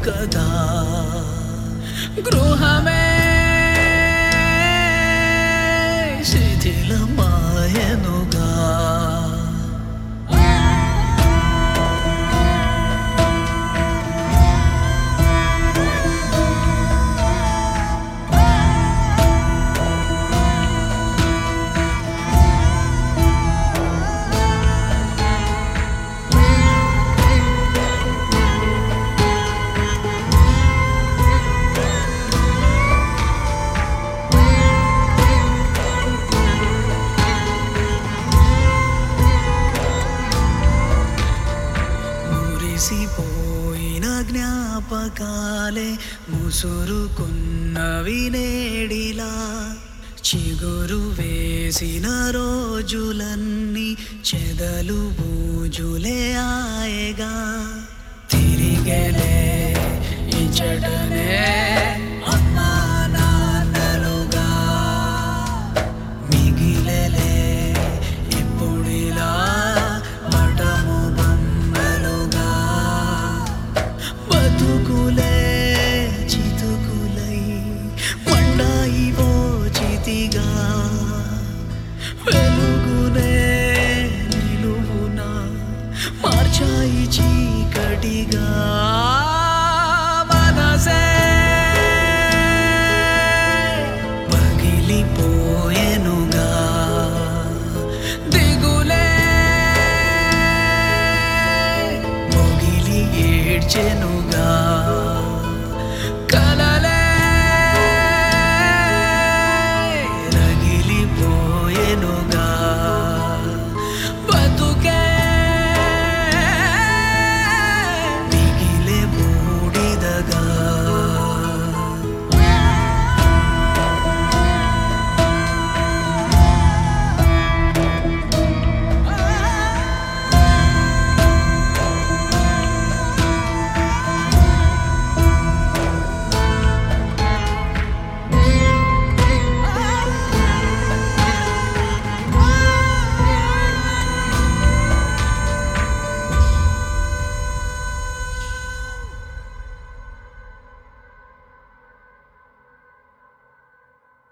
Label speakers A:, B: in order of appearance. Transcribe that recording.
A: కదా గృహమే శిథిలమాయనుగా మురిసిపోయిన జ్ఞాపకాలే ముసురుకున్నవి నేడిలా చిగురు వేసిన రోజులన్నీ చెదలు బూజులే ఆయగా తిరిగెలే ఇచ్చటనే అమ్మా నాన్నలుగా మిగిలలే ఇప్పుడిలా పటము బొమ్మలుగా బతుకులే చితుకులై పండాయివో చితిగా వెలుగునే నిలువున మార్చాయి చీకటిగా మనసే పగిలిపోయెనుగా దిగులే మొగిలి ఏడ్చెనుగా